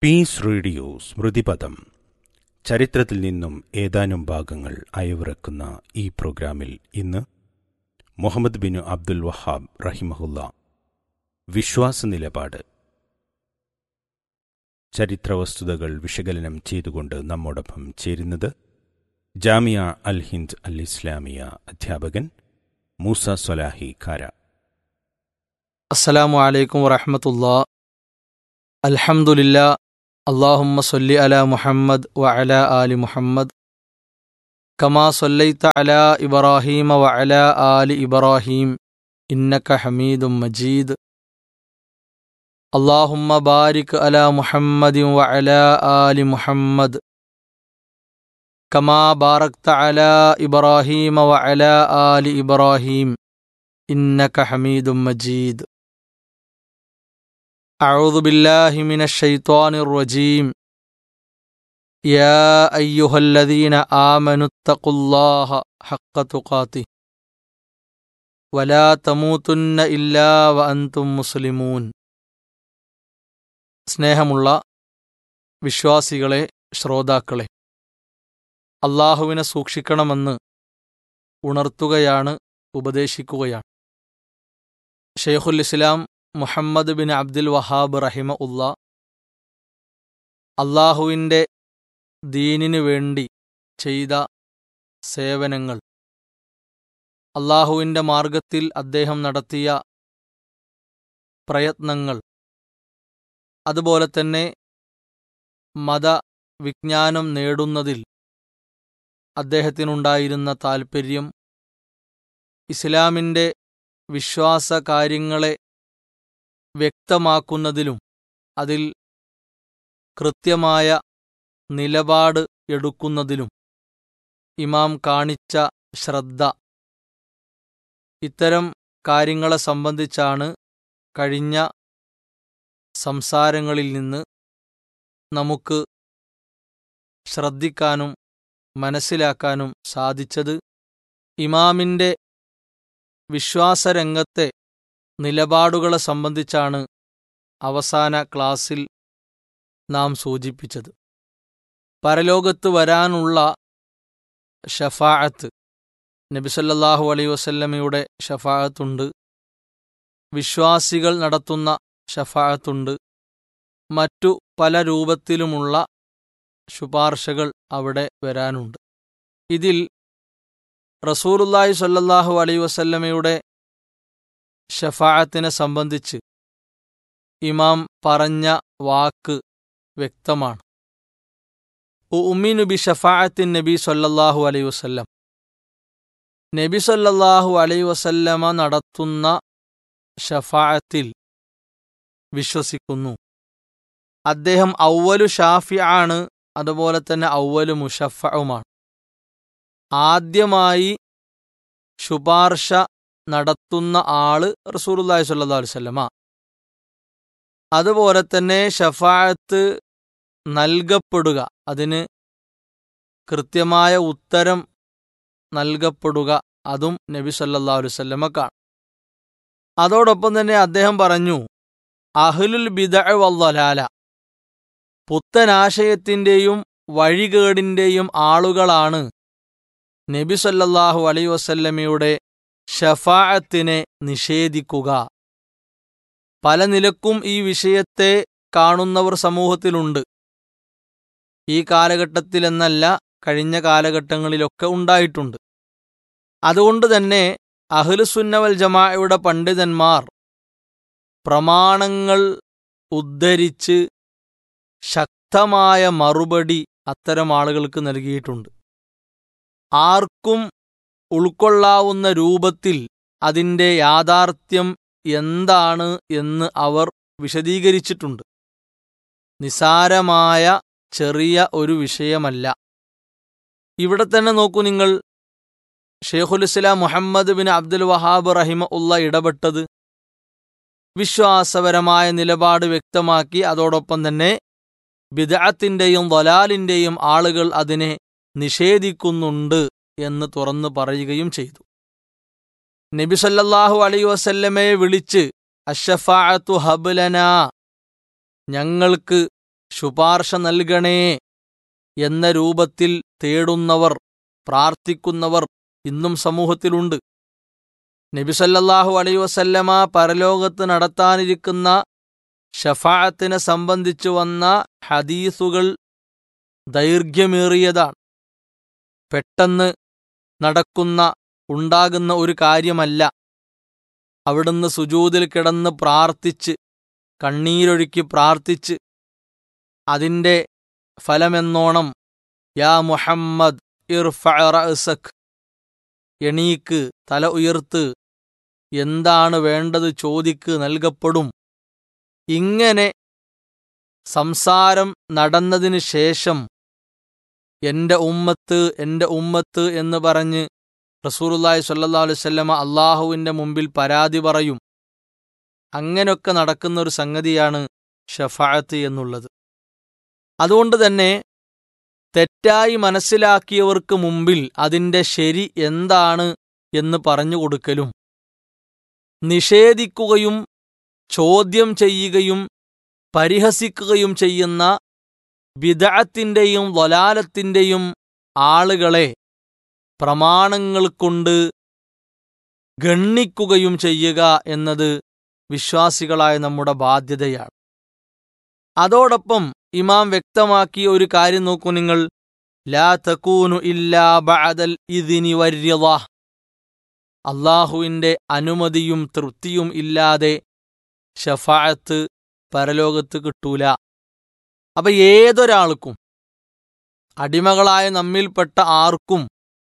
Piece radio സ്മൃതിപദം ചരിത്രത്തിൽ നിന്നും ഏതാനും ഭാഗങ്ങൾ അയവിറക്കുന്ന ഈ പ്രോഗ്രാമിൽ ഇന്ന് മുഹമ്മദ് ബിൻ അബ്ദുൽ വഹാബ് റഹിമഹുല്ല വിശ്വാസ നിലപാട് ചരിത്രവസ്തുതകൾ വിശകലനം ചെയ്തുകൊണ്ട് നമ്മോടൊപ്പം ചേരുന്നത് ജാമിയ അൽ ഹിന്ദ് അൽ ഇസ്ലാമിയ അധ്യാപകൻ മൂസ സൊലാഹി കാര അസ്സലാമു അലൈക്കും വറഹമത്തുല്ലാ അൽഹംദുലില്ലാ അള്ളാഹുമ്മ സൊല്ലി അല മുഹമ്മദ് വ അല ആലി മുഹമ്മദ് കമാ സൊല്ലൈത്ത അല ഇബ്രാഹീമ വ അല ആലി ഇബ്രാഹീം ഇന്നക ഹമീദും മജീദ് അള്ളാഹുമ്മ ബാരിക് അല മുഹമ്മദ് വ അല ആലി മുഹമ്മദ് കമാ ബാറക്ത അല ഇബ്രാഹീമ വ അല ആലി ഇബ്രാഹീം إنك حميد مجيد أعوذ بالله من الشيطان الرجيم يا أيها الذين آمنوا اتقوا الله حق تقاته ولا تموتن إلا وأنتم مسلمون സ്നേഹമുള്ള വിശ്വാസികളെ ശ്രോതാക്കളെ അള്ളാഹുവിനെ സൂക്ഷിക്കണമെന്ന് ഉണർത്തുകയാണ് ഉപദേശിക്കുകയാണ് ഷെയ്ഖുൽ ഇസ്ലാം മുഹമ്മദ് ബിൻ അബ്ദുൽ വഹാബ് റഹിമ ഉള്ള അള്ളാഹുവിൻ്റെ ദീനിനു വേണ്ടി ചെയ്ത സേവനങ്ങൾ അള്ളാഹുവിൻ്റെ മാർഗത്തിൽ അദ്ദേഹം നടത്തിയ പ്രയത്നങ്ങൾ അതുപോലെ തന്നെ മതവിജ്ഞാനം നേടുന്നതിൽ അദ്ദേഹത്തിനുണ്ടായിരുന്ന താൽപ്പര്യം ഇസ്ലാമിൻ്റെ വിശ്വാസ കാര്യങ്ങളെ വ്യക്തമാക്കുന്നതിലും അതിൽ കൃത്യമായ നിലപാട് എടുക്കുന്നതിലും ഇമാം കാണിച്ച ശ്രദ്ധ ഇത്തരം കാര്യങ്ങളെ സംബന്ധിച്ചാണ് കഴിഞ്ഞ സംസാരങ്ങളിൽ നിന്ന് നമുക്ക് ശ്രദ്ധിക്കാനും മനസ്സിലാക്കാനും സാധിച്ചത് ഇമാമിൻ്റെ വിശ്വാസരംഗത്തെ നിലപാടുകളെ സംബന്ധിച്ചാണ് അവസാന ക്ലാസ്സിൽ നാം സൂചിപ്പിച്ചത് പരലോകത്ത് വരാനുള്ള ഷഫാഅത്ത് നബിസല്ലാഹു അലൈ വസല്ലമയുടെ ഷഫാഅത്തുണ്ട് വിശ്വാസികൾ നടത്തുന്ന ഷഫാഅത്തുണ്ട് മറ്റു പല രൂപത്തിലുമുള്ള ശുപാർശകൾ അവിടെ വരാനുണ്ട് ഇതിൽ റസൂലുല്ലാഹി സ്വല്ലല്ലാഹു അലൈ വസല്ലമയുടെ ഷഫാഅത്തിനെ സംബന്ധിച്ച് ഇമാം പറഞ്ഞ വാക്ക് വ്യക്തമാണ് ഉമ്മിനു ബി ഷഫാഅത്തിൻ നബി സല്ലല്ലാഹു അലൈ വസല്ലം നബി സല്ലല്ലാഹു അലൈ വസല്ലമ നടത്തുന്ന ഷഫാഅത്തിൽ വിശ്വസിക്കുന്നു അദ്ദേഹം ഔവലു ഷാഫി ആണ് അതുപോലെ തന്നെ ഔവലു മുഷഫവുമാണ് ആദ്യമായി ശുപാർശ നടത്തുന്ന ആള് റസൂലുല്ലാഹി സ്വല്ലല്ലാഹു അലൈഹി വസല്ലമ അതുപോലെ തന്നെ ഷഫാഅത്ത് നൽകപ്പെടുക അതിന് കൃത്യമായ ഉത്തരം നൽകപ്പെടുക അതും നബി സല്ലല്ലാഹു അലൈഹി വസല്ലമക്കാണ് അതോടൊപ്പം തന്നെ അദ്ദേഹം പറഞ്ഞു അഹ്ലുൽ ബിദഅ വല്ലലാല പുത്തനാശയത്തിൻ്റെയും വഴികേടിൻ്റെയും ആളുകളാണ് നബി സല്ലല്ലാഹു അലൈ വസല്ലമയുടെ ഷഫാഅത്തിനെ നിഷേധിക്കുക പല നിലക്കും ഈ വിഷയത്തെ കാണുന്നവർ സമൂഹത്തിലുണ്ട് ഈ കാലഘട്ടത്തിലെന്നല്ല കഴിഞ്ഞ കാലഘട്ടങ്ങളിലൊക്കെ ഉണ്ടായിട്ടുണ്ട് അതുകൊണ്ട് തന്നെ അഹ്ലുസുന്നവൽ ജമാഅയുടെ പണ്ഡിതന്മാർ പ്രമാണങ്ങൾ ഉദ്ധരിച്ച് ശക്തമായ മറുപടി അത്തരം ആളുകൾക്ക് നൽകിയിട്ടുണ്ട് ആർക്കും ഉൾക്കൊള്ളാവുന്ന രൂപത്തിൽ അതിൻ്റെ യാഥാർത്ഥ്യം എന്താണ് എന്ന് അവർ വിശദീകരിച്ചിട്ടുണ്ട് നിസാരമായ ചെറിയ ഒരു വിഷയമല്ല ഇവിടെ തന്നെ നോക്കൂ നിങ്ങൾ ഷെയ്ഖുൽ ഇസ്ലാം മുഹമ്മദ് ബിൻ അബ്ദുൽ വഹാബ് റഹിമ ഉള്ള ഇടപെട്ടത് വിശ്വാസപരമായ നിലപാട് വ്യക്തമാക്കി അതോടൊപ്പം തന്നെ ബിദഅത്തിൻ്റെയും വലാലിൻ്റെയും ആളുകൾ അതിനെ നിഷേധിക്കുന്നുണ്ട് എന്ന് തുറന്നു പറയുകയും ചെയ്തു നബി സല്ലല്ലാഹു അലൈഹി വസല്ലമയെ വിളിച്ച് അഷഫാഅത്തു ഹബ്ലന ഞങ്ങൾക്ക് ശുപാർശ നൽകണേ എന്ന രൂപത്തിൽ തേടുന്നവർ പ്രാർത്ഥിക്കുന്നവർ ഇന്നും സമൂഹത്തിലുണ്ട് നബിസല്ലാഹു അലൈ വസല്ലമ പരലോകത്ത് നടത്താനിരിക്കുന്ന ഷഫാഅത്തിനെ സംബന്ധിച്ചു വന്ന ഹദീസുകൾ ദൈർഘ്യമേറിയതാണ് പെട്ടെന്ന് നടക്കുന്ന ഉണ്ടാകുന്ന ഒരു കാര്യമല്ല അവിടുന്ന് സുജൂതിൽ കിടന്ന് പ്രാർത്ഥിച്ച് കണ്ണീരൊഴുക്കി പ്രാർത്ഥിച്ച് അതിൻ്റെ ഫലമെന്നോണം യാ മുഹമ്മദ് ഇർഫഅറസക് എണീക്ക് തല ഉയർത്ത് എന്താണ് വേണ്ടത് ചോദിക്ക് നൽകപ്പെടും ഇങ്ങനെ സംസാരം നടന്നതിന് ശേഷം എന്റെ ഉമ്മത്ത് എന്റെ ഉമ്മത്ത് എന്ന് പറഞ്ഞ് റസൂറുല്ലായി സല്ലാ അലുസല്ലമ അള്ളാഹുവിൻ്റെ മുമ്പിൽ പരാതി പറയും അങ്ങനെയൊക്കെ നടക്കുന്ന ഒരു സംഗതിയാണ് ഷഫായത്ത് എന്നുള്ളത് അതുകൊണ്ട് തന്നെ തെറ്റായി മനസ്സിലാക്കിയവർക്ക് മുമ്പിൽ അതിൻ്റെ ശരി എന്താണ് എന്ന് പറഞ്ഞു കൊടുക്കലും നിഷേധിക്കുകയും ചോദ്യം ചെയ്യുകയും പരിഹസിക്കുകയും ചെയ്യുന്ന ബിദഅത്തിൻ്റെയും വലാലത്തിൻ്റെയും ആളുകളെ പ്രമാണങ്ങൾ കൊണ്ട് ഗണ്ണിക്കുകയും ചെയ്യുക എന്നത് വിശ്വാസികളായ നമ്മുടെ ബാധ്യതയാണ് അതോടൊപ്പം ഇമാം വ്യക്തമാക്കിയ ഒരു കാര്യം നോക്കൂ നിങ്ങൾ ലാ തക്കൂനു ഇല്ലാ ബഅദൽ ഇതിനി വര്യത അള്ളാഹുവിൻ്റെ അനുമതിയും തൃപ്തിയും ഇല്ലാതെ ഷഫായത്ത് പരലോകത്ത് കിട്ടൂല അപ്പൊ ഏതൊരാൾക്കും അടിമകളായ നമ്മിൽപ്പെട്ട ആർക്കും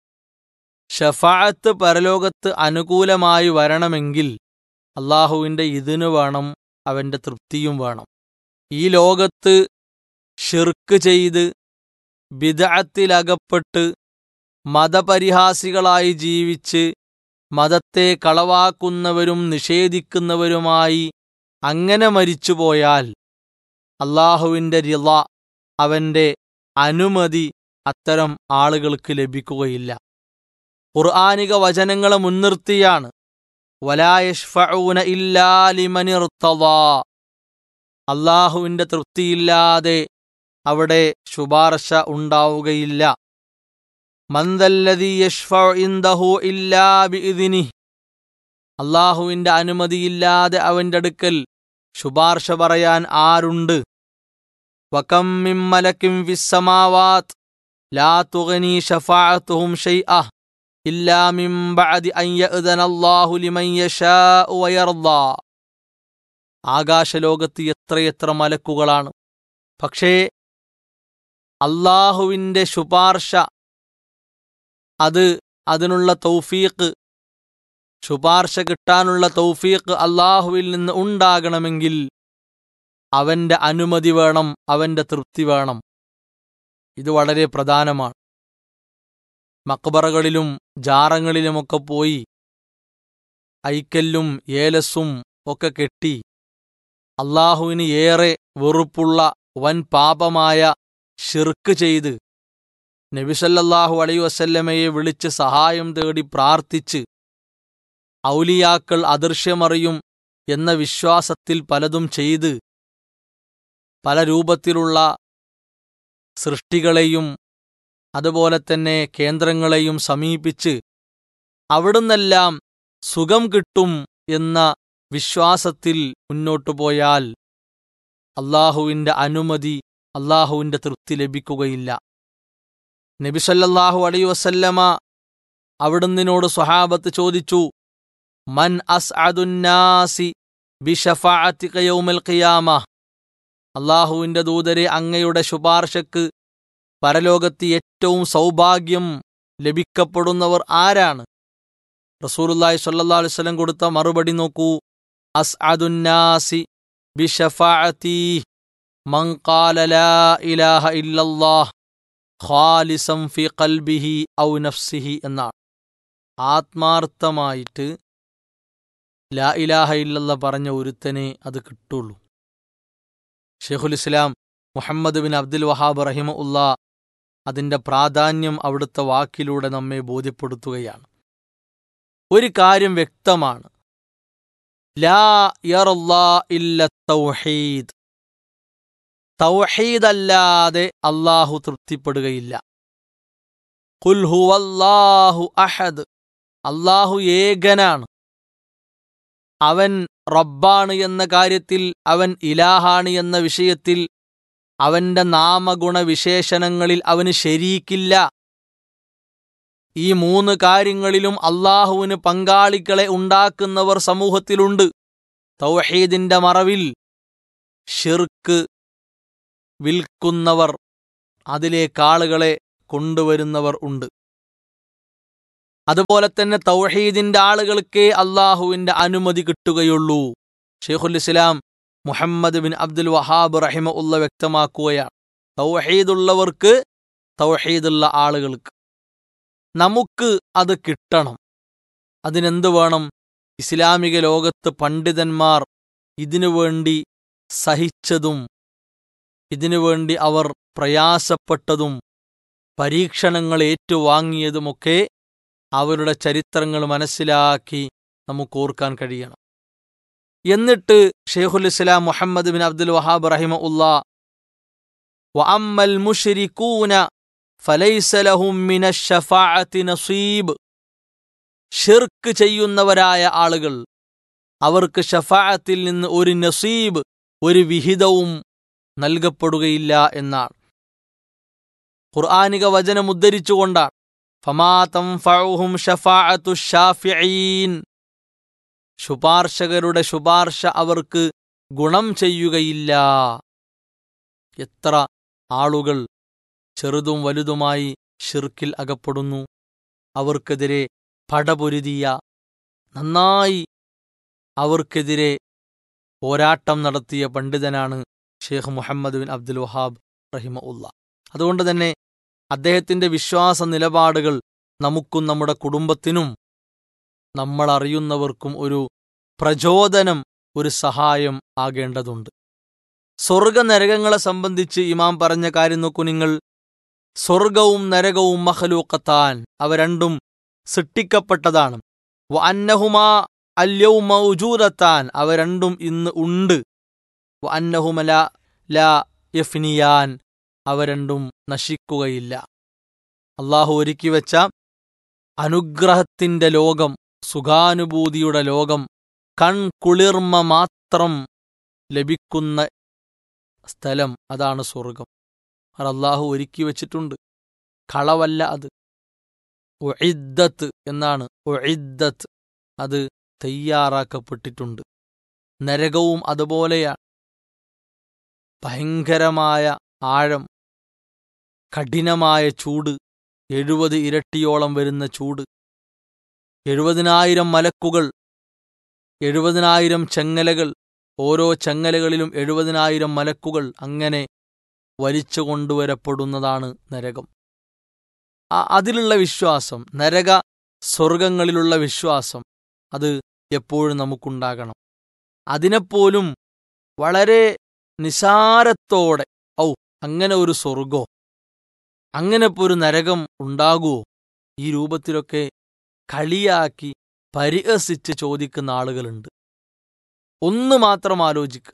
ഷഫായത്ത് പരലോകത്ത് അനുകൂലമായി വരണമെങ്കിൽ അള്ളാഹുവിൻ്റെ ഇതിനു വേണം അവൻ്റെ തൃപ്തിയും വേണം ഈ ലോകത്ത് ഷിർക്ക് ചെയ്ത് ബിദഅത്തിലകപ്പെട്ട് മതപരിഹാസികളായി ജീവിച്ച് മതത്തെ കളവാക്കുന്നവരും നിഷേധിക്കുന്നവരുമായി അങ്ങനെ മരിച്ചുപോയാൽ അള്ളാഹുവിൻ്റെ റിള അവൻ്റെ അനുമതി അത്തരം ആളുകൾക്ക് ലഭിക്കുകയില്ല ഖുർആാനിക വചനങ്ങളെ മുൻനിർത്തിയാണ് വലായഷ്ഫഊന ഇല്ലാലിമനിർത്തവാ അള്ളാഹുവിൻ്റെ തൃപ്തിയില്ലാതെ അവിടെ ശുപാർശ ഉണ്ടാവുകയില്ല മന്ദല്ലതി യഷ്ഫഇന്ദഹു ഇല്ലാ ബിഇദ്നി അള്ളാഹുവിൻ്റെ അനുമതിയില്ലാതെ അവൻ്റെ അടുക്കൽ ശുപാർശ പറയാൻ ആരുണ്ട് വകം മിൻ മലക്കിൻ ഫിസ്സമാവാത് ലാ തുഗ്നി ശഫാഅത്തുഹും ഷൈഅ ഇല്ലാ മിൻ ബഅദി അൻ യഅ്ദന അല്ലാഹു ലിമൻ യശാഉ വയർദാ ആകാശലോകത്ത് എത്രയെത്ര മലക്കുകളാണ് പക്ഷേ അള്ളാഹുവിൻ്റെ ശുപാർശ അത് അതിനുള്ള തൗഫീഖ് ശുപാർശ കിട്ടാനുള്ള തൗഫീഖ് അള്ളാഹുവിൽ നിന്ന് ഉണ്ടാകണമെങ്കിൽ അവന്റെ അനുമതി വേണം അവന്റെ തൃപ്തി വേണം ഇത് വളരെ പ്രധാനമാണ് മക്ബറകളിലും ജാറങ്ങളിലുമൊക്കെ പോയി ഐക്കല്ലും ഏലസും ഒക്കെ കെട്ടി അള്ളാഹുവിന് ഏറെ വെറുപ്പുള്ള വൻ പാപമായ ഷിർക്ക് ചെയ്ത് നബിസല്ലാഹു അലൈ വസല്ലമയെ വിളിച്ച് സഹായം തേടി പ്രാർത്ഥിച്ച് ഔലിയാക്കൾ അദൃശ്യമറിയും എന്ന വിശ്വാസത്തിൽ പലതും ചെയ്ത് പല രൂപത്തിലുള്ള സൃഷ്ടികളെയും അതുപോലെ തന്നെ കേന്ദ്രങ്ങളെയും സമീപിച്ച് അവിടുന്നെല്ലാം സുഖം കിട്ടും എന്ന വിശ്വാസത്തിൽ മുന്നോട്ടു പോയാൽ അള്ളാഹുവിൻ്റെ അനുമതി അള്ളാഹുവിൻ്റെ തൃപ്തി ലഭിക്കുകയില്ല നബിസല്ലാഹു അലൈ വസല്ലമ അവിടുന്നിനോട് സ്വഹാബത്ത് ചോദിച്ചു മൻ അസ് അതുന്നാസി ബിഷഫാഅത്തികയൗമൽ ഖിയാമ അള്ളാഹുവിൻ്റെ ദൂതരെ അങ്ങയുടെ ശുപാർശക്ക് പരലോകത്ത് ഏറ്റവും സൗഭാഗ്യം ലഭിക്കപ്പെടുന്നവർ ആരാണ് റസൂലുല്ലാഹി സ്വല്ലല്ലാഹു അലൈഹി വസല്ലം കൊടുത്ത മറുപടി നോക്കൂ അസ് അതുന്നാസി ബിഷഫാഅത്തി മൻ ഖാല ലാ ഇലാഹ ഇല്ലല്ലാഹ് ഖാലിസം ഫി ഖൽബിഹി ഔ നഫ്സിഹി എന്നാണ് ആത്മാർത്ഥമായിട്ട് ലാ ഇലാഹ ഇല്ലല്ല പറഞ്ഞ ഒരുത്തനെ അത് കിട്ടുള്ളൂ ഷെയ്ഖുൽ ഇസ്ലാം മുഹമ്മദ് ബിൻ അബ്ദുൽ വഹാബ് റഹിമ ഉള്ള അതിൻ്റെ പ്രാധാന്യം അവിടുത്തെ വാക്കിലൂടെ നമ്മെ ബോധ്യപ്പെടുത്തുകയാണ് ഒരു കാര്യം വ്യക്തമാണ് ലാ യറല്ലാ ഇല്ല തൗഹീദ് തൗഹീദല്ലാതെ അള്ളാഹു തൃപ്തിപ്പെടുകയില്ല ഖുൽ ഹുവല്ലാഹു അഹദ് അള്ളാഹു ഏകനാണ് അവൻ റബ്ബാണ് എന്ന കാര്യത്തിൽ അവൻ ഇലാഹാണ് എന്ന വിഷയത്തിൽ അവന്റെ നാമഗുണ വിശേഷണങ്ങളിൽ അവന് ശരീക്കില്ല ഈ മൂന്ന് കാര്യങ്ങളിലും അള്ളാഹുവിന് പങ്കാളികളെ ഉണ്ടാക്കുന്നവർ സമൂഹത്തിലുണ്ട് തൗഹീദിന്റെ മറവിൽ ഷിർക്ക് വിൽക്കുന്നവർ അതിലേക്ക് ആളുകളെ കൊണ്ടുവരുന്നവർ ഉണ്ട് അതുപോലെ തന്നെ തൗഹീദിന്റെ ആളുകൾക്കേ അള്ളാഹുവിന്റെ അനുമതി കിട്ടുകയുള്ളൂ ഷെയ്ഖുൽ ഇസ്ലാം മുഹമ്മദ് ബിൻ അബ്ദുൽ വഹാബ് റഹിമ ഉള്ള വ്യക്തമാക്കുകയാണ് തൗഹീദുള്ളവർക്ക് തൗഹീദുള്ള ആളുകൾക്ക് നമുക്ക് അത് കിട്ടണം അതിനെന്ത് വേണം ഇസ്ലാമിക ലോകത്ത് പണ്ഡിതന്മാർ ഇതിനുവേണ്ടി സഹിച്ചതും ഇതിനുവേണ്ടി അവർ പ്രയാസപ്പെട്ടതും പരീക്ഷണങ്ങൾ ഏറ്റുവാങ്ങിയതുമൊക്കെ അവരുടെ ചരിത്രങ്ങൾ മനസ്സിലാക്കി നമുക്ക് ഓർക്കാൻ കഴിയണം എന്നിട്ട് ഷെയ്ഖുൽ ഇസ്ലാം മുഹമ്മദ് ബിൻ അബ്ദുൽ വഹാബ് റഹിമ ഉല്ലാ വഅമ്മൽ മുഷ്രിക്കൂന ഫലൈസ ലഹും മിന ഷഫാഅത്തി നസീബ് ഷിർക്ക് ചെയ്യുന്നവരായ ആളുകൾ അവർക്ക് ഷഫാഅത്തിൽ നിന്ന് ഒരു നസീബ് ഒരു വിഹിതവും നൽകപ്പെടുകയില്ല എന്നാണ് ഖുർആാനിക വചനം ഉദ്ധരിച്ചുകൊണ്ടാണ് ഫമാ തൻഫഉഹും ഷഫാഅത്തു ഷാഫിഈൻ ശുപാർശകരുടെ ശുപാർശ അവർക്ക് ഗുണം ചെയ്യുകയില്ല എത്ര ആളുകൾ ചെറുതും വലുതുമായി ഷിർക്കിൽ അകപ്പെടുന്നു അവർക്കെതിരെ പടപൊരുതിയ നന്നായി അവർക്കെതിരെ പോരാട്ടം നടത്തിയ പണ്ഡിതനാണ് ഷെയ്ഖ് മുഹമ്മദ് ബിൻ അബ്ദുൽ വഹാബ് റഹിമ ഉള്ള അതുകൊണ്ട് തന്നെ അദ്ദേഹത്തിന്റെ വിശ്വാസ നിലപാടുകൾ നമുക്കും നമ്മുടെ കുടുംബത്തിനും നമ്മൾ അറിയുന്നവർക്കും ഒരു പ്രചോദനം ഒരു സഹായം ആകേണ്ടതുണ്ട് സ്വർഗനരകങ്ങളെ സംബന്ധിച്ച് ഇമാം പറഞ്ഞ കാര്യം നോക്കൂ നിങ്ങൾ സ്വർഗവും നരകവും മഹലൂക്കത്താൻ അവ രണ്ടും സൃഷ്ടിക്കപ്പെട്ടതാണ് വ അന്നഹുമാ അല്യവും ഉജൂദത്താൻ അവ രണ്ടും ഇന്ന് ഉണ്ട് വ അന്നഹുമല ല യഫ്നിയാൻ അവ രണ്ടും നശിക്കുകയില്ല അള്ളാഹു ഒരുക്കി വെച്ച അനുഗ്രഹത്തിന്റെ ലോകം സുഖാനുഭൂതിയുടെ ലോകം കൺകുളിർമ മാത്രം ലഭിക്കുന്ന സ്ഥലം അതാണ് സ്വർഗം അത് അള്ളാഹു ഒരുക്കി വച്ചിട്ടുണ്ട് കളവല്ല അത് ഒഇദ്ദത്ത് എന്നാണ് ഒഇദ്ദത്ത് അത് തയ്യാറാക്കപ്പെട്ടിട്ടുണ്ട് നരകവും അതുപോലെയാണ് ഭയങ്കരമായ ആഴം കഠിനമായ ചൂട് എഴുപത് ഇരട്ടിയോളം വരുന്ന ചൂട് എഴുപതിനായിരം മലക്കുകൾ എഴുപതിനായിരം ചെങ്ങലകൾ ഓരോ ചെങ്ങലകളിലും എഴുപതിനായിരം മലക്കുകൾ അങ്ങനെ വലിച്ചു കൊണ്ടുവരപ്പെടുന്നതാണ് നരകം അതിലുള്ള വിശ്വാസം നരക സ്വർഗങ്ങളിലുള്ള വിശ്വാസം അത് എപ്പോഴും നമുക്കുണ്ടാകണം അതിനെപ്പോലും വളരെ നിസാരത്തോടെ ഔ അങ്ങനെ ഒരു സ്വർഗോ അങ്ങനെ ഇപ്പോൾ ഒരു നരകം ഉണ്ടാകുമോ ഈ രൂപത്തിലൊക്കെ കളിയാക്കി പരിഹസിച്ച് ചോദിക്കുന്ന ആളുകളുണ്ട് ഒന്ന് മാത്രം ആലോചിക്കുക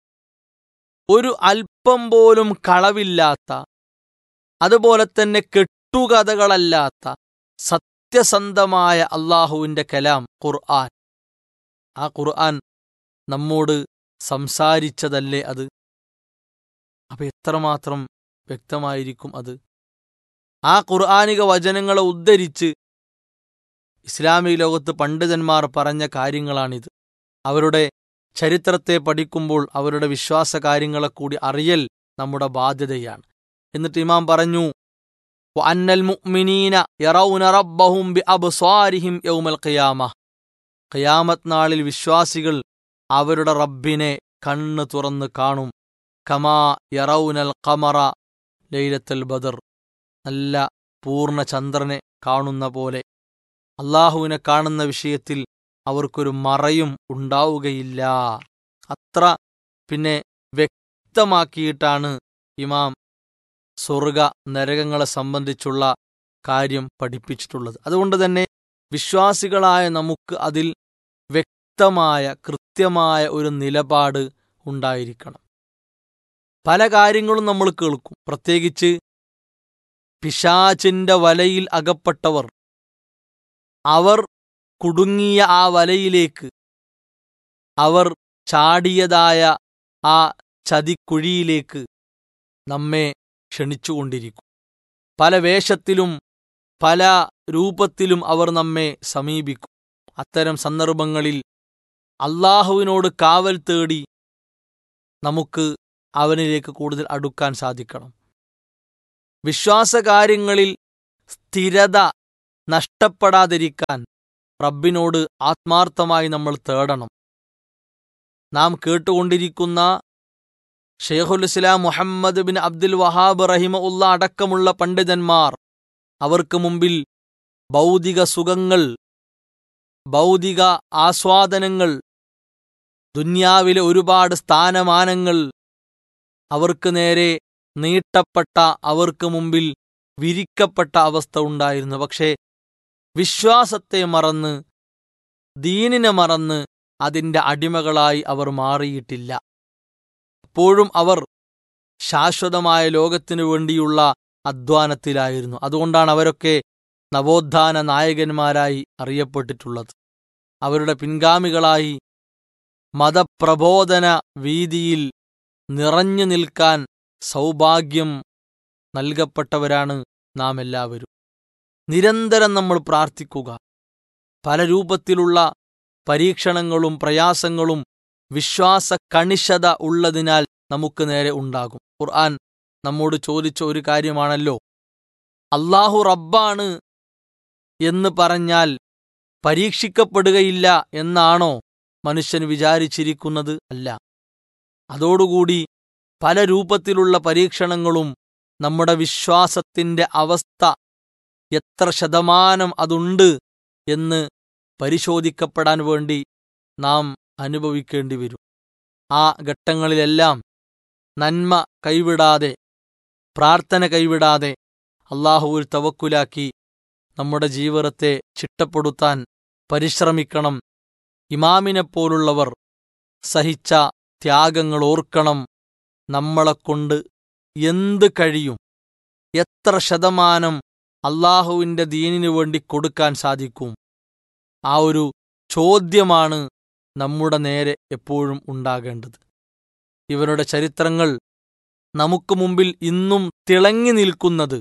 ഒരു അല്പം പോലും കളവില്ലാത്ത അതുപോലെ തന്നെ കെട്ടുകഥകളല്ലാത്ത സത്യസന്ധമായ അള്ളാഹുവിന്റെ കലാം ഖുർആൻ ആ ഖുർആൻ നമ്മോട് സംസാരിച്ചതല്ലേ അത് അപ്പൊ എത്രമാത്രം വ്യക്തമായിരിക്കും അത് ആ ഖുർആാനിക വചനങ്ങളെ ഉദ്ധരിച്ച് ഇസ്ലാമിക ലോകത്ത് പണ്ഡിതന്മാർ പറഞ്ഞ കാര്യങ്ങളാണിത് അവരുടെ ചരിത്രത്തെ പഠിക്കുമ്പോൾ അവരുടെ വിശ്വാസ കാര്യങ്ങളെ കൂടി അറിയൽ നമ്മുടെ ബാധ്യതയാണ് എന്നിട്ട് ഇമാം പറഞ്ഞു അന്നൽ മുഅ്മിനീന യറൗന റബ്ബഹും ബി അബ്സ്വാരിഹിം യൗമൽ ഖിയാമ ഖിയാമത്ത് നാളിൽ വിശ്വാസികൾ അവരുടെ റബ്ബിനെ കണ്ണ് തുറന്ന് കാണും കമാ യറൗനൽ ഖമറ ലൈലത്തൽ ബദർ നല്ല പൂർണ്ണ ചന്ദ്രനെ കാണുന്ന പോലെ അള്ളാഹുവിനെ കാണുന്ന വിഷയത്തിൽ അവർക്കൊരു മറയും ഉണ്ടാവുകയില്ല അത്ര പിന്നെ വ്യക്തമാക്കിയിട്ടാണ് ഇമാം സ്വർഗ നരകങ്ങളെ സംബന്ധിച്ചുള്ള കാര്യം പഠിപ്പിച്ചിട്ടുള്ളത് അതുകൊണ്ട് തന്നെ വിശ്വാസികളായ നമുക്ക് അതിൽ വ്യക്തമായ കൃത്യമായ ഒരു നിലപാട് ഉണ്ടായിരിക്കണം പല കാര്യങ്ങളും നമ്മൾ കേൾക്കും പ്രത്യേകിച്ച് പിശാചിന്റെ വലയിൽ അകപ്പെട്ടവർ അവർ കുടുങ്ങിയ ആ വലയിലേക്ക് അവർ ചാടിയതായ ആ ചതിക്കുഴിയിലേക്ക് നമ്മെ ക്ഷണിച്ചുകൊണ്ടിരിക്കും പല വേഷത്തിലും പല രൂപത്തിലും അവർ നമ്മെ സമീപിക്കും അത്തരം സന്ദർഭങ്ങളിൽ അള്ളാഹുവിനോട് കാവൽ തേടി നമുക്ക് അവനിലേക്ക് കൂടുതൽ അടുക്കാൻ സാധിക്കണം വിശ്വാസകാര്യങ്ങളിൽ സ്ഥിരത നഷ്ടപ്പെടാതിരിക്കാൻ റബ്ബിനോട് ആത്മാർത്ഥമായി നമ്മൾ തേടണം നാം കേട്ടുകൊണ്ടിരിക്കുന്ന ഷെയ്ഖുൽ ഇസ്ലാം മുഹമ്മദ് ബിൻ അബ്ദുൽ വഹാബ് റഹിമ ഉള്ള അടക്കമുള്ള പണ്ഡിതന്മാർ അവർക്ക് മുമ്പിൽ ഭൗതിക സുഖങ്ങൾ ഭൗതിക ആസ്വാദനങ്ങൾ ദുന്യാവിലെ ഒരുപാട് സ്ഥാനമാനങ്ങൾ അവർക്ക് നേരെ നീട്ടപ്പെട്ട അവർക്ക് മുമ്പിൽ വിരിക്കപ്പെട്ട അവസ്ഥ ഉണ്ടായിരുന്നു പക്ഷേ വിശ്വാസത്തെ മറന്ന് ദീനിനെ മറന്ന് അതിന്റെ അടിമകളായി അവർ മാറിയിട്ടില്ല എപ്പോഴും അവർ ശാശ്വതമായ ലോകത്തിനു വേണ്ടിയുള്ള അധ്വാനത്തിലായിരുന്നു അതുകൊണ്ടാണ് അവരൊക്കെ നവോത്ഥാന നായകന്മാരായി അറിയപ്പെട്ടിട്ടുള്ളത് അവരുടെ പിൻഗാമികളായി മതപ്രബോധന വീതിയിൽ നിറഞ്ഞു നിൽക്കാൻ സൗഭാഗ്യം നൽകപ്പെട്ടവരാണ് നാം എല്ലാവരും നിരന്തരം നമ്മൾ പ്രാർത്ഥിക്കുക പല രൂപത്തിലുള്ള പരീക്ഷണങ്ങളും പ്രയാസങ്ങളും വിശ്വാസ കണിശത ഉള്ളതിനാൽ നമുക്ക് നേരെ ഉണ്ടാകും ഖുർആൻ നമ്മോട് ചോദിച്ച ഒരു കാര്യമാണല്ലോ അള്ളാഹു റബ്ബാണ് എന്ന് പറഞ്ഞാൽ പരീക്ഷിക്കപ്പെടുകയില്ല എന്നാണോ മനുഷ്യൻ വിചാരിച്ചിരിക്കുന്നത് അല്ല അതോടുകൂടി പല രൂപത്തിലുള്ള പരീക്ഷണങ്ങളും നമ്മുടെ വിശ്വാസത്തിന്റെ അവസ്ഥ എത്ര ശതമാനം അതുണ്ട് എന്ന് പരിശോധിക്കപ്പെടാൻ വേണ്ടി നാം അനുഭവിക്കേണ്ടി വരും ആ ഘട്ടങ്ങളിലെല്ലാം നന്മ കൈവിടാതെ പ്രാർത്ഥന കൈവിടാതെ അള്ളാഹുവിൽ തവക്കുലാക്കി നമ്മുടെ ജീവിതത്തെ ചിട്ടപ്പെടുത്താൻ പരിശ്രമിക്കണം ഇമാമിനെപ്പോലുള്ളവർ സഹിച്ച ത്യാഗങ്ങൾ ഓർക്കണം നമ്മളെക്കൊണ്ട് എന്ത് കഴിയും എത്ര ശതമാനം അള്ളാഹുവിൻ്റെ ദീനിനു വേണ്ടി കൊടുക്കാൻ സാധിക്കും ആ ഒരു ചോദ്യമാണ് നമ്മുടെ നേരെ എപ്പോഴും ഉണ്ടാകേണ്ടത് ഇവരുടെ ചരിത്രങ്ങൾ നമുക്ക് മുമ്പിൽ ഇന്നും തിളങ്ങി നിൽക്കുന്നത്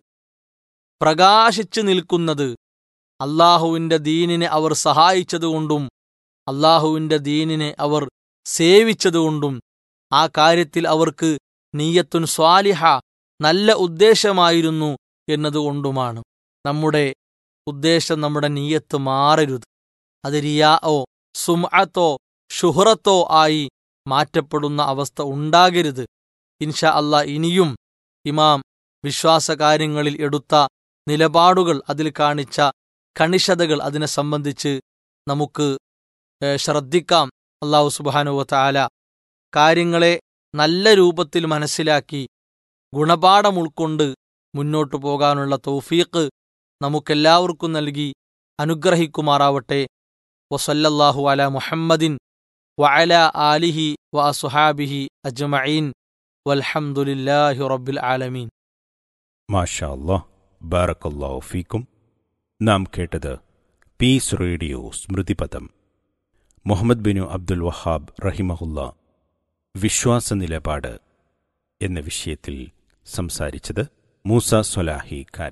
പ്രകാശിച്ചു നിൽക്കുന്നത് അള്ളാഹുവിൻ്റെ ദീനിനെ അവർ സഹായിച്ചതുകൊണ്ടും അള്ളാഹുവിൻ്റെ ദീനിനെ അവർ സേവിച്ചതുകൊണ്ടും ആ കാര്യത്തിൽ അവർക്ക് നീയത്തുൻ സ്വാലിഹ നല്ല ഉദ്ദേശമായിരുന്നു എന്നതുകൊണ്ടുമാണ് നമ്മുടെ ഉദ്ദേശം നമ്മുടെ നീയത്ത് മാറരുത് അത് റിയാഓ സുമഅത്തോ ഷുഹറത്തോ ആയി മാറ്റപ്പെടുന്ന അവസ്ഥ ഉണ്ടാകരുത് ഇൻഷാ അല്ലാ ഇനിയും ഇമാം വിശ്വാസകാര്യങ്ങളിൽ എടുത്ത നിലപാടുകൾ അതിൽ കാണിച്ച കണിശതകൾ അതിനെ സംബന്ധിച്ച് നമുക്ക് ശ്രദ്ധിക്കാം അള്ളാഹു സുബാനുവ താല കാര്യങ്ങളെ നല്ല രൂപത്തിൽ മനസ്സിലാക്കി ഗുണപാഠം ഉൾക്കൊണ്ട് മുന്നോട്ടു പോകാനുള്ള തൗഫീഖ് നമുക്കെല്ലാവർക്കും നൽകി അനുഗ്രഹിക്കുമാറാവട്ടെ വസല്ലല്ലാഹു അല മുഹമ്മദിൻ വഅല ആലിഹി വ അസുഹാബിഹി അജ്മഈൻ വൽഹംദുലില്ലാഹി റബ്ബിൽ ആലമീൻ മാഷാ അല്ലാഹ് ബാറക്കല്ലാഹു ഫീക്കും നാം കേട്ടത് പീസ് റേഡിയോ സ്മൃതിപദം മുഹമ്മദ് ബിനു അബ്ദുൽ വഹാബ് റഹിമഹുല്ല വിശ്വാസ നിലപാട് എന്ന വിഷയത്തിൽ സംസാരിച്ചത് മൂസ സൊലാഹി കാര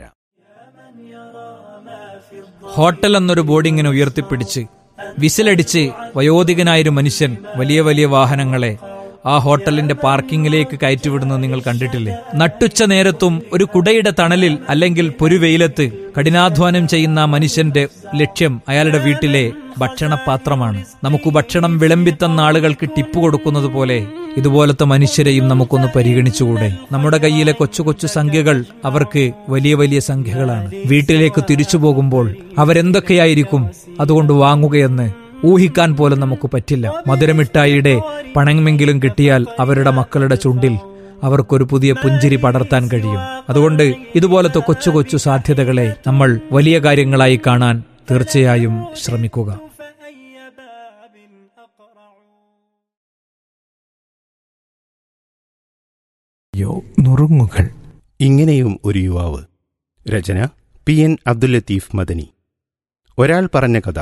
ഹോട്ടൽ എന്നൊരു ബോർഡിങ്ങിനെ ഉയർത്തിപ്പിടിച്ച് വിസിലടിച്ച് വയോധികനായൊരു മനുഷ്യൻ വലിയ വലിയ വാഹനങ്ങളെ ആ ഹോട്ടലിന്റെ പാർക്കിങ്ങിലേക്ക് കയറ്റിവിടുന്നത് നിങ്ങൾ കണ്ടിട്ടില്ലേ നട്ടുച്ച നേരത്തും ഒരു കുടയുടെ തണലിൽ അല്ലെങ്കിൽ പൊരുവെയിലത്ത് കഠിനാധ്വാനം ചെയ്യുന്ന ആ മനുഷ്യന്റെ ലക്ഷ്യം അയാളുടെ വീട്ടിലെ ഭക്ഷണപാത്രമാണ് നമുക്ക് ഭക്ഷണം വിളമ്പിത്തന്ന ആളുകൾക്ക് ടിപ്പ് കൊടുക്കുന്നത് പോലെ ഇതുപോലത്തെ മനുഷ്യരെയും നമുക്കൊന്ന് പരിഗണിച്ചുകൂടെ നമ്മുടെ കയ്യിലെ കൊച്ചു കൊച്ചു സംഖ്യകൾ അവർക്ക് വലിയ വലിയ സംഖ്യകളാണ് വീട്ടിലേക്ക് തിരിച്ചു പോകുമ്പോൾ അവരെന്തൊക്കെയായിരിക്കും അതുകൊണ്ട് വാങ്ങുകയെന്ന് ഊഹിക്കാൻ പോലും നമുക്ക് പറ്റില്ല മധുരമിഠായിയുടെ പണമെങ്കിലും കിട്ടിയാൽ അവരുടെ മക്കളുടെ ചുണ്ടിൽ അവർക്കൊരു പുതിയ പുഞ്ചിരി പടർത്താൻ കഴിയും അതുകൊണ്ട് ഇതുപോലത്തെ കൊച്ചു കൊച്ചു സാധ്യതകളെ നമ്മൾ വലിയ കാര്യങ്ങളായി കാണാൻ തീർച്ചയായും ശ്രമിക്കുക യോ നുറുങ്ങുകൾ ഇങ്ങനെയും ഒരു യുവാവ് രചന പി എൻ അബ്ദുൽ ലത്തീഫ് മദനി ഒരാൾ പറഞ്ഞ കഥ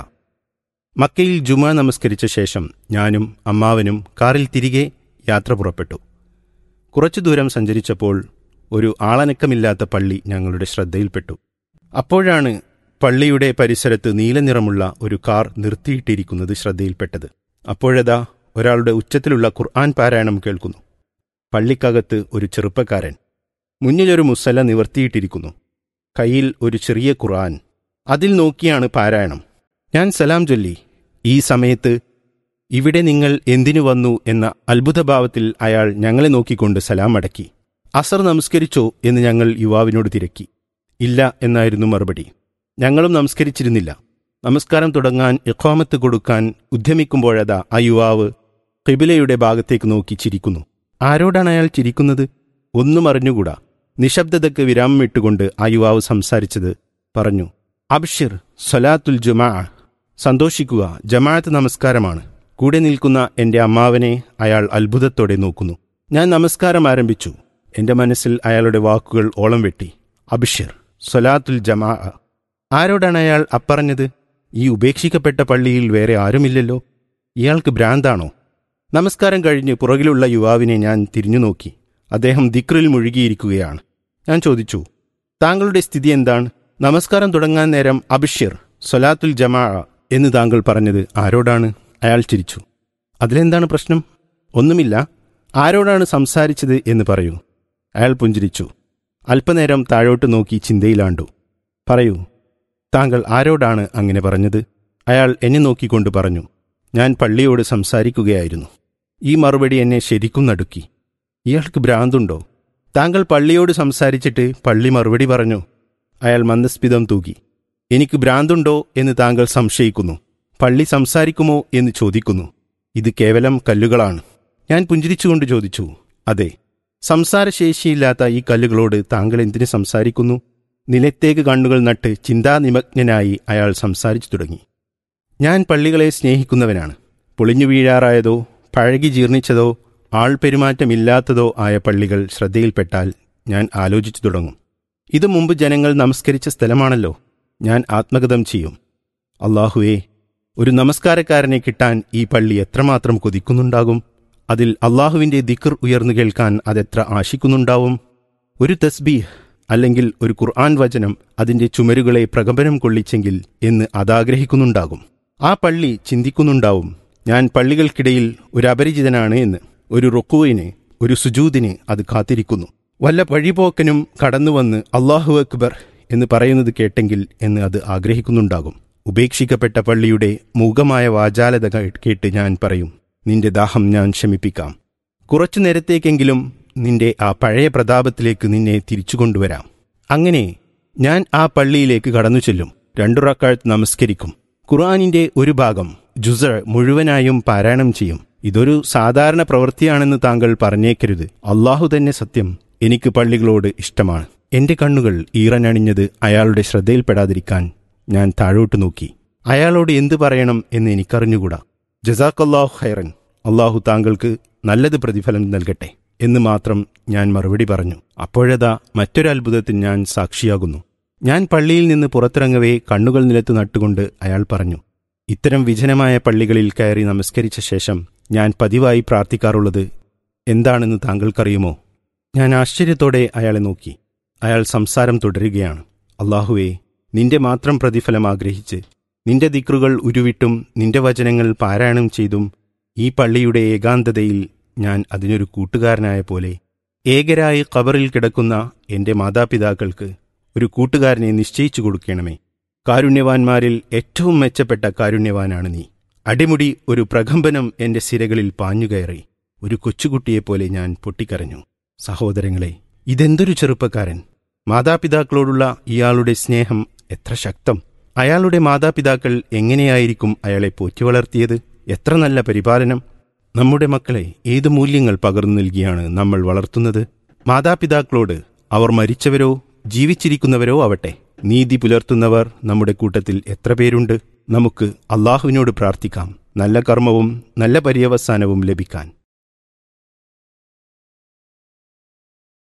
മക്കയിൽ ജുമാ നമസ്കരിച്ച ശേഷം ഞാനും അമ്മാവനും കാറിൽ തിരികെ യാത്ര പുറപ്പെട്ടു കുറച്ചു ദൂരം സഞ്ചരിച്ചപ്പോൾ ഒരു ആളനക്കമില്ലാത്ത പള്ളി ഞങ്ങളുടെ ശ്രദ്ധയിൽപ്പെട്ടു അപ്പോഴാണ് പള്ളിയുടെ പരിസരത്ത് നീലനിറമുള്ള ഒരു കാർ നിർത്തിയിട്ടിരിക്കുന്നത് ശ്രദ്ധയിൽപ്പെട്ടത് അപ്പോഴതാ ഒരാളുടെ ഉച്ചത്തിലുള്ള ഖുർആൻ പാരായണം കേൾക്കുന്നു പള്ളിക്കകത്ത് ഒരു ചെറുപ്പക്കാരൻ മുന്നിലൊരു മുസല നിവർത്തിയിട്ടിരിക്കുന്നു കയ്യിൽ ഒരു ചെറിയ ഖുർആൻ അതിൽ നോക്കിയാണ് പാരായണം ഞാൻ സലാം ചൊല്ലി ഈ സമയത്ത് ഇവിടെ നിങ്ങൾ എന്തിനു വന്നു എന്ന അത്ഭുതഭാവത്തിൽ അയാൾ ഞങ്ങളെ നോക്കിക്കൊണ്ട് സലാം അടക്കി അസർ നമസ്കരിച്ചോ എന്ന് ഞങ്ങൾ യുവാവിനോട് തിരക്കി ഇല്ല എന്നായിരുന്നു മറുപടി ഞങ്ങളും നമസ്കരിച്ചിരുന്നില്ല നമസ്കാരം തുടങ്ങാൻ ഇഖാമത്ത് കൊടുക്കാൻ ഉദ്യമിക്കുമ്പോഴതാ ആ യുവാവ് കിബിലയുടെ ഭാഗത്തേക്ക് നോക്കി ചിരിക്കുന്നു ആരോടാണ് അയാൾ ചിരിക്കുന്നത് ഒന്നും അറിഞ്ഞുകൂടാ നിശബ്ദതയ്ക്ക് വിരാമം ഇട്ടുകൊണ്ട് ആ യുവാവ് സംസാരിച്ചത് പറഞ്ഞു അബ്ഷിർ സലാത്തുൽ ജുമാ സന്തോഷിക്കുക ജമാഅത്ത് നമസ്കാരമാണ് കൂടെ നിൽക്കുന്ന എന്റെ അമ്മാവനെ അയാൾ അത്ഭുതത്തോടെ നോക്കുന്നു ഞാൻ നമസ്കാരം ആരംഭിച്ചു എന്റെ മനസ്സിൽ അയാളുടെ വാക്കുകൾ ഓളം വെട്ടി അബ്ഷിർ സലാത്തുൽ ജമാ ആരോടാണ് അയാൾ അപ്പറഞ്ഞത് ഈ ഉപേക്ഷിക്കപ്പെട്ട പള്ളിയിൽ വേറെ ആരുമില്ലല്ലോ ഇയാൾക്ക് ഭ്രാന്താണോ നമസ്കാരം കഴിഞ്ഞ് പുറകിലുള്ള യുവാവിനെ ഞാൻ തിരിഞ്ഞു നോക്കി അദ്ദേഹം ദിക്റിൽ മുഴുകിയിരിക്കുകയാണ് ഞാൻ ചോദിച്ചു താങ്കളുടെ സ്ഥിതി എന്താണ് നമസ്കാരം തുടങ്ങാൻ നേരം അബിഷ്യർ സൊലാത്തുൽ ജമാ എന്ന് താങ്കൾ പറഞ്ഞത് ആരോടാണ് അയാൾ ചിരിച്ചു അതിലെന്താണ് പ്രശ്നം ഒന്നുമില്ല ആരോടാണ് സംസാരിച്ചത് എന്ന് പറയൂ അയാൾ പുഞ്ചിരിച്ചു അല്പനേരം താഴോട്ട് നോക്കി ചിന്തയിലാണ്ടു പറയൂ താങ്കൾ ആരോടാണ് അങ്ങനെ പറഞ്ഞത് അയാൾ എന്നെ നോക്കിക്കൊണ്ട് പറഞ്ഞു ഞാൻ പള്ളിയോട് സംസാരിക്കുകയായിരുന്നു ഈ മറുപടി എന്നെ ശരിക്കും നടുക്കി ഇയാൾക്ക് ഭ്രാന്തുണ്ടോ താങ്കൾ പള്ളിയോട് സംസാരിച്ചിട്ട് പള്ളി മറുപടി പറഞ്ഞു അയാൾ മന്ദസ്മിതം തൂക്കി എനിക്ക് ഭ്രാന്തുണ്ടോ എന്ന് താങ്കൾ സംശയിക്കുന്നു പള്ളി സംസാരിക്കുമോ എന്ന് ചോദിക്കുന്നു ഇത് കേവലം കല്ലുകളാണ് ഞാൻ പുഞ്ചിരിച്ചുകൊണ്ട് ചോദിച്ചു അതെ സംസാരശേഷിയില്ലാത്ത ഈ കല്ലുകളോട് താങ്കൾ എന്തിനു സംസാരിക്കുന്നു നിലത്തേക്ക് കണ്ണുകൾ നട്ട് ചിന്താനിമഗ്നനായി അയാൾ സംസാരിച്ചു തുടങ്ങി ഞാൻ പള്ളികളെ സ്നേഹിക്കുന്നവനാണ് പൊളിഞ്ഞു വീഴാറായതോ പഴകി ജീർണിച്ചതോ ആൾ പെരുമാറ്റമില്ലാത്തതോ ആയ പള്ളികൾ ശ്രദ്ധയിൽപ്പെട്ടാൽ ഞാൻ ആലോചിച്ചു തുടങ്ങും ഇത് മുമ്പ് ജനങ്ങൾ നമസ്കരിച്ച സ്ഥലമാണല്ലോ ഞാൻ ആത്മഗതം ചെയ്യും അള്ളാഹുവേ ഒരു നമസ്കാരക്കാരനെ കിട്ടാൻ ഈ പള്ളി എത്രമാത്രം കൊതിക്കുന്നുണ്ടാകും അതിൽ അള്ളാഹുവിന്റെ ദിക്കർ ഉയർന്നു കേൾക്കാൻ അതെത്ര ആശിക്കുന്നുണ്ടാവും ഒരു തസ്ബീഹ് അല്ലെങ്കിൽ ഒരു ഖുർആൻ വചനം അതിന്റെ ചുമരുകളെ പ്രകമ്പനം കൊള്ളിച്ചെങ്കിൽ എന്ന് അതാഗ്രഹിക്കുന്നുണ്ടാകും ആ പള്ളി ചിന്തിക്കുന്നുണ്ടാവും ഞാൻ പള്ളികൾക്കിടയിൽ ഒരു അപരിചിതനാണ് എന്ന് ഒരു റുക്കുവിന് ഒരു സുജൂദിന് അത് കാത്തിരിക്കുന്നു വല്ല വഴിപോക്കനും കടന്നുവന്ന് അള്ളാഹു അക്ബർ എന്ന് പറയുന്നത് കേട്ടെങ്കിൽ എന്ന് അത് ആഗ്രഹിക്കുന്നുണ്ടാകും ഉപേക്ഷിക്കപ്പെട്ട പള്ളിയുടെ മൂകമായ വാചാലത കേട്ട് ഞാൻ പറയും നിന്റെ ദാഹം ഞാൻ ശമിപ്പിക്കാം കുറച്ചു നേരത്തേക്കെങ്കിലും നിന്റെ ആ പഴയ പ്രതാപത്തിലേക്ക് നിന്നെ തിരിച്ചു കൊണ്ടുവരാം അങ്ങനെ ഞാൻ ആ പള്ളിയിലേക്ക് കടന്നു ചെല്ലും രണ്ടുറക്കാഴ്ത്ത് നമസ്കരിക്കും ഖുർആാനിന്റെ ഒരു ഭാഗം ജുസർ മുഴുവനായും പാരായണം ചെയ്യും ഇതൊരു സാധാരണ പ്രവൃത്തിയാണെന്ന് താങ്കൾ പറഞ്ഞേക്കരുത് അള്ളാഹു തന്നെ സത്യം എനിക്ക് പള്ളികളോട് ഇഷ്ടമാണ് എന്റെ കണ്ണുകൾ ഈറനണിഞ്ഞത് അയാളുടെ ശ്രദ്ധയിൽപ്പെടാതിരിക്കാൻ ഞാൻ താഴോട്ട് നോക്കി അയാളോട് എന്തു പറയണം എന്ന് എനിക്കറിഞ്ഞുകൂടാ ജസാഖല്ലാഹു ഖൈറൻ അള്ളാഹു താങ്കൾക്ക് നല്ലത് പ്രതിഫലം നൽകട്ടെ എന്ന് മാത്രം ഞാൻ മറുപടി പറഞ്ഞു അപ്പോഴതാ മറ്റൊരു അത്ഭുതത്തിന് ഞാൻ സാക്ഷിയാകുന്നു ഞാൻ പള്ളിയിൽ നിന്ന് പുറത്തിറങ്ങവേ കണ്ണുകൾ നിലത്ത് നട്ടുകൊണ്ട് അയാൾ പറഞ്ഞു ഇത്തരം വിജനമായ പള്ളികളിൽ കയറി നമസ്കരിച്ച ശേഷം ഞാൻ പതിവായി പ്രാർത്ഥിക്കാറുള്ളത് എന്താണെന്ന് താങ്കൾക്കറിയുമോ ഞാൻ ആശ്ചര്യത്തോടെ അയാളെ നോക്കി അയാൾ സംസാരം തുടരുകയാണ് അള്ളാഹുവേ നിന്റെ മാത്രം പ്രതിഫലം ആഗ്രഹിച്ച് നിന്റെ ദിക്റുകൾ ഉരുവിട്ടും നിന്റെ വചനങ്ങൾ പാരായണം ചെയ്തും ഈ പള്ളിയുടെ ഏകാന്തതയിൽ ഞാൻ അതിനൊരു കൂട്ടുകാരനായ പോലെ ഏകരായി കബറിൽ കിടക്കുന്ന എന്റെ മാതാപിതാക്കൾക്ക് ഒരു കൂട്ടുകാരനെ നിശ്ചയിച്ചു കൊടുക്കണമേ കാരുണ്യവാന്മാരിൽ ഏറ്റവും മെച്ചപ്പെട്ട കാരുണ്യവാനാണ് നീ അടിമുടി ഒരു പ്രകമ്പനം എന്റെ സിരകളിൽ പാഞ്ഞുകയറി ഒരു കൊച്ചുകുട്ടിയെപ്പോലെ ഞാൻ പൊട്ടിക്കരഞ്ഞു സഹോദരങ്ങളെ ഇതെന്തൊരു ചെറുപ്പക്കാരൻ മാതാപിതാക്കളോടുള്ള ഇയാളുടെ സ്നേഹം എത്ര ശക്തം അയാളുടെ മാതാപിതാക്കൾ എങ്ങനെയായിരിക്കും അയാളെ പോറ്റി വളർത്തിയത് എത്ര നല്ല പരിപാലനം നമ്മുടെ മക്കളെ ഏത് മൂല്യങ്ങൾ പകർന്നു നൽകിയാണ് നമ്മൾ വളർത്തുന്നത് മാതാപിതാക്കളോട് അവർ മരിച്ചവരോ ജീവിച്ചിരിക്കുന്നവരോ ആവട്ടെ നീതി പുലർത്തുന്നവർ നമ്മുടെ കൂട്ടത്തിൽ എത്ര പേരുണ്ട് നമുക്ക് അള്ളാഹുവിനോട് പ്രാർത്ഥിക്കാം നല്ല കർമ്മവും നല്ല പര്യവസാനവും ലഭിക്കാൻ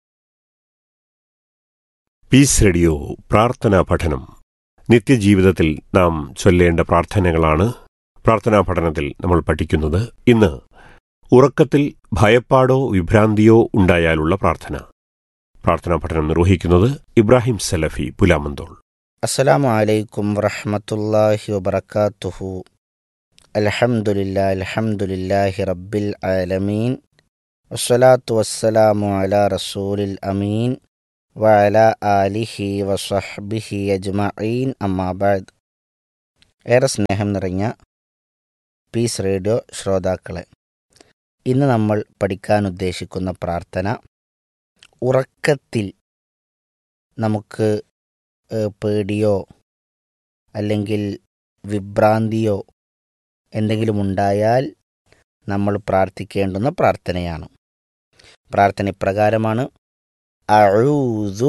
പീസ് റേഡിയോ പ്രാർത്ഥനാ പഠനം നിത്യജീവിതത്തിൽ നാം ചൊല്ലേണ്ട പ്രാർത്ഥനകളാണ് പ്രാർത്ഥനാ പഠനത്തിൽ നമ്മൾ പഠിക്കുന്നത് ഇന്ന് ഉറക്കത്തിൽ ഭയപ്പാടോ വിഭ്രാന്തിയോ ഉണ്ടായാലുള്ള പ്രാർത്ഥന പ്രാർത്ഥനാ പഠനം നിർവഹിക്കുന്നത് ഇബ്രാഹിം സലഫി പുലാമന്തോൾ അസ്സലാമു അലൈക്കും വറഹ്മത്തുള്ളാഹി വബറകാതുഹു അൽഹംദുലില്ലാ അൽഹംദുലില്ലാഹി റബ്ബിൽ ആലമീൻ വസ്സലാത്തു വസ്സലാമു അലാ റസൂലിൽ അമീൻ വഅല ആലിഹി വസഹ്ബിഹി അജ്മഈൻ അമ്മാ ബഅദ് ഏറെ സ്നേഹം നിറഞ്ഞ പീസ് റേഡിയോ ശ്രോതാക്കളെ ഇന്ന് നമ്മൾ പഠിക്കാൻ ഉദ്ദേശിക്കുന്ന പ്രാർത്ഥന ഉറക്കത്തിൽ നമുക്ക് ഏഹ് പേടിയോ അല്ലെങ്കിൽ വിഭ്രാന്തിയോ എന്തെങ്കിലും ഉണ്ടായാൽ നമ്മൾ പ്രാർത്ഥിക്കേണ്ടുന്ന പ്രാർത്ഥനയാണ് പ്രാർത്ഥന ഇപ്രകാരമാണ് അഴൂതു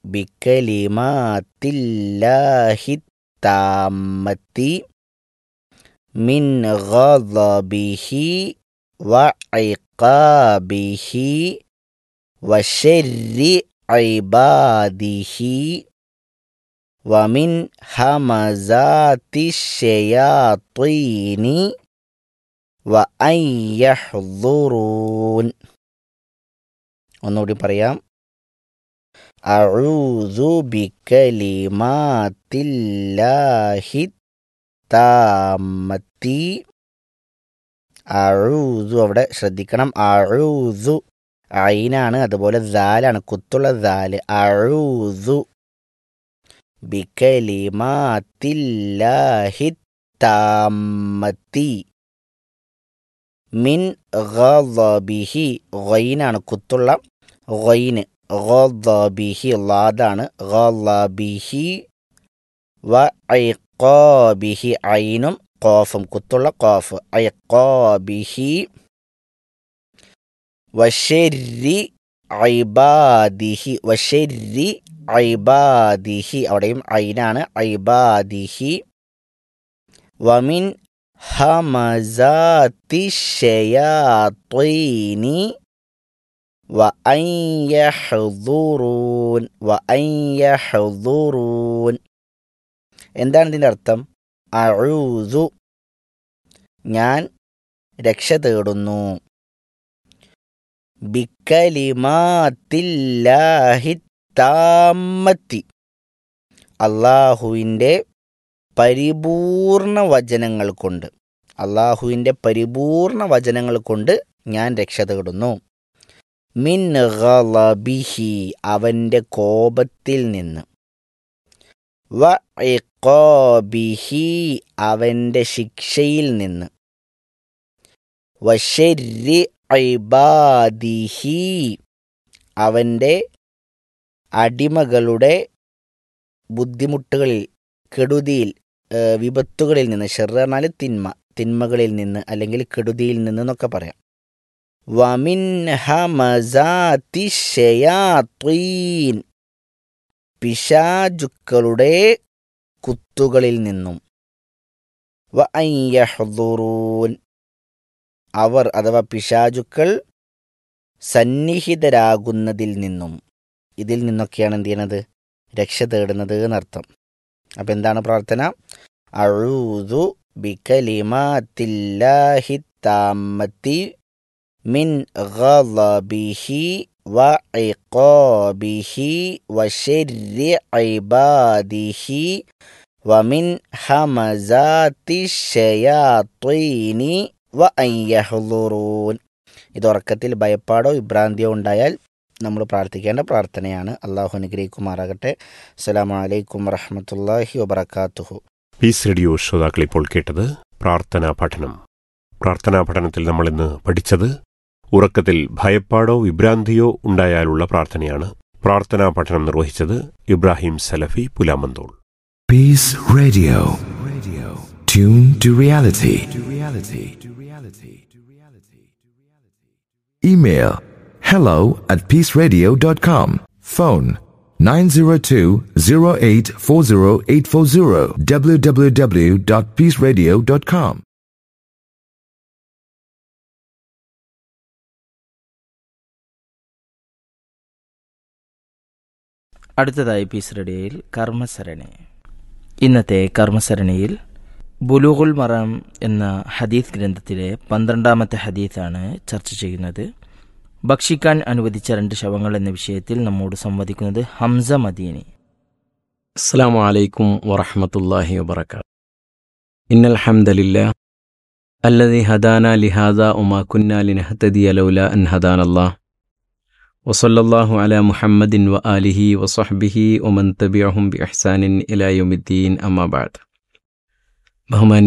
ബിക്കലിമാത്തില്ലാഹി താമത്തി മിൻ ഗളബിഹി വഇഖാബിഹി വശരി ഇബാദിഹി ومن همزات الشياطين وأن يحضرون ഒന്നുകൂടി പറയാം അഊദു ബിക്കലിമാത്തില്ലാഹി താമത്തി അഊദു അവിടെ ശ്രദ്ധിക്കണം അഊദു ഐനാണ് അതുപോലെ ദാലാണ് കുത്തുള്ള ദാല് അഊദു ബിക്കലിമാത്തില്ലാഹി താമത്തി മിൻ ഗളബിഹി ഗൈനാണ് കുത്തുള്ള ഗൈന് ഗളബിഹി ലാദാണ് ഗളബിഹി വ ഐഖാബിഹി ഐനും ഖാഫും കുത്തുള്ള ഖാഫ് ഐഖാബിഹി വശരി ഐബാദിഹി വശരി ഐബാദിഹി അവിടെയും ഐനാണ് ഐബാദിഹി വമിൻ ഹമസാത്തി ഷയാത്വീനി വ അയ്യഹ്ദുറൂൻ വ അയ്യഹ്ദുറൂൻ എന്താണ് ഇതിൻ്റെ അർത്ഥം അഴൂതു ഞാൻ രക്ഷ തേടുന്നു ബിക്കലിമാത്തില്ലാഹി താമത്തി അള്ളാഹുവിൻ്റെ പരിപൂർണ വചനങ്ങൾ കൊണ്ട് അള്ളാഹുവിൻ്റെ പരിപൂർണ വചനങ്ങൾ കൊണ്ട് ഞാൻ രക്ഷ തേടുന്നു മിൻ ഗളബിഹി അവൻ്റെ കോപത്തിൽ നിന്ന് വ ഇഖാബിഹി അവൻ്റെ ശിക്ഷയിൽ നിന്ന് വശരി ഐബാദിഹി അവൻ്റെ അടിമകളുടെ ബുദ്ധിമുട്ടുകളിൽ കെടുതിയിൽ ഏഹ് വിപത്തുകളിൽ നിന്ന് ഷെർ പറഞ്ഞാൽ തിന്മ തിന്മകളിൽ നിന്ന് അല്ലെങ്കിൽ കെടുതിയിൽ നിന്ന് എന്നൊക്കെ പറയാം വമിൻ ഹമസാത്തി ഷയാത്വീൻ പിശാചുക്കളുടെ കുത്തുകളിൽ നിന്നും വ അയ്യഹ്ദുറൂൻ അവർ അഥവാ പിശാചുക്കൾ സന്നിഹിതരാകുന്നതിൽ നിന്നും ഇതിൽ നിന്നൊക്കെയാണ് എന്ത് ചെയ്യണത് രക്ഷ തേടുന്നത് എന്നർത്ഥം അപ്പം എന്താണ് പ്രാർത്ഥന അഴൂതു ബിക്കലിമാത്തില്ലാഹി താമത്തി മിൻ ഗളബിഹി വ ഇഖാബിഹി വശരി ഇബാദിഹി വമിൻ ഹമസാത്തി ഷയാത്വീനി വ അയ്യഹ്ലുറൂൻ ഇത് ഉറക്കത്തിൽ ഭയപ്പാടോ വിഭ്രാന്തിയോ ഉണ്ടായാൽ നമ്മൾ പ്രാർത്ഥിക്കേണ്ട പ്രാർത്ഥനയാണ് അള്ളാഹു അനുഗ്രഹിക്കുമാറാകട്ടെ അസ്സലാമു അലൈക്കും വറഹമത്തല്ലാഹി വബർക്കാത്തുഹു പീസ് റേഡിയോ ശ്രോതാക്കൾ ഇപ്പോൾ കേട്ടത് പ്രാർത്ഥനാ പഠനം പ്രാർത്ഥനാ പഠനത്തിൽ നമ്മൾ ഇന്ന് പഠിച്ചത് ഉറക്കത്തിൽ ഭയപ്പാടോ വിഭ്രാന്തിയോ ഉണ്ടായാലുള്ള പ്രാർത്ഥനയാണ് പ്രാർത്ഥനാ പഠനം നിർവഹിച്ചത് ഇബ്രാഹിം സലഫി Pulamanthole Peace Radio. Radio. Tune to reality. To reality. To reality. To reality. Email hello at peaceradio.com. Phone 902-0840840 www.peaceradio.com. അടുത്തതായി പീസ് റേഡിയോയിൽ കർമ്മസരണി ഇന്നത്തെ കർമ്മസരണിയിൽ ബുലൂഗുൽ മറം എന്ന ഹദീസ് ഗ്രന്ഥത്തിലെ പന്ത്രണ്ടാമത്തെ ഹദീസാണ് ചർച്ച ചെയ്യുന്നത് ഭക്ഷിക്കാൻ അനുവദിച്ച രണ്ട് ശവങ്ങൾ എന്ന വിഷയത്തിൽ നമ്മോട് സംവദിക്കുന്നത് ഹംസ മദീനി السلام عليكم ورحمة الله وبركاته إن الحمد لله الذي هدانا لهذا وما كنا لنهتدي لولا أن هدانا الله وصلى الله على محمد وآله وصحبه ومن تبعهم بإحسان إلى يوم الدين أما بعد ബഹുമാന്യ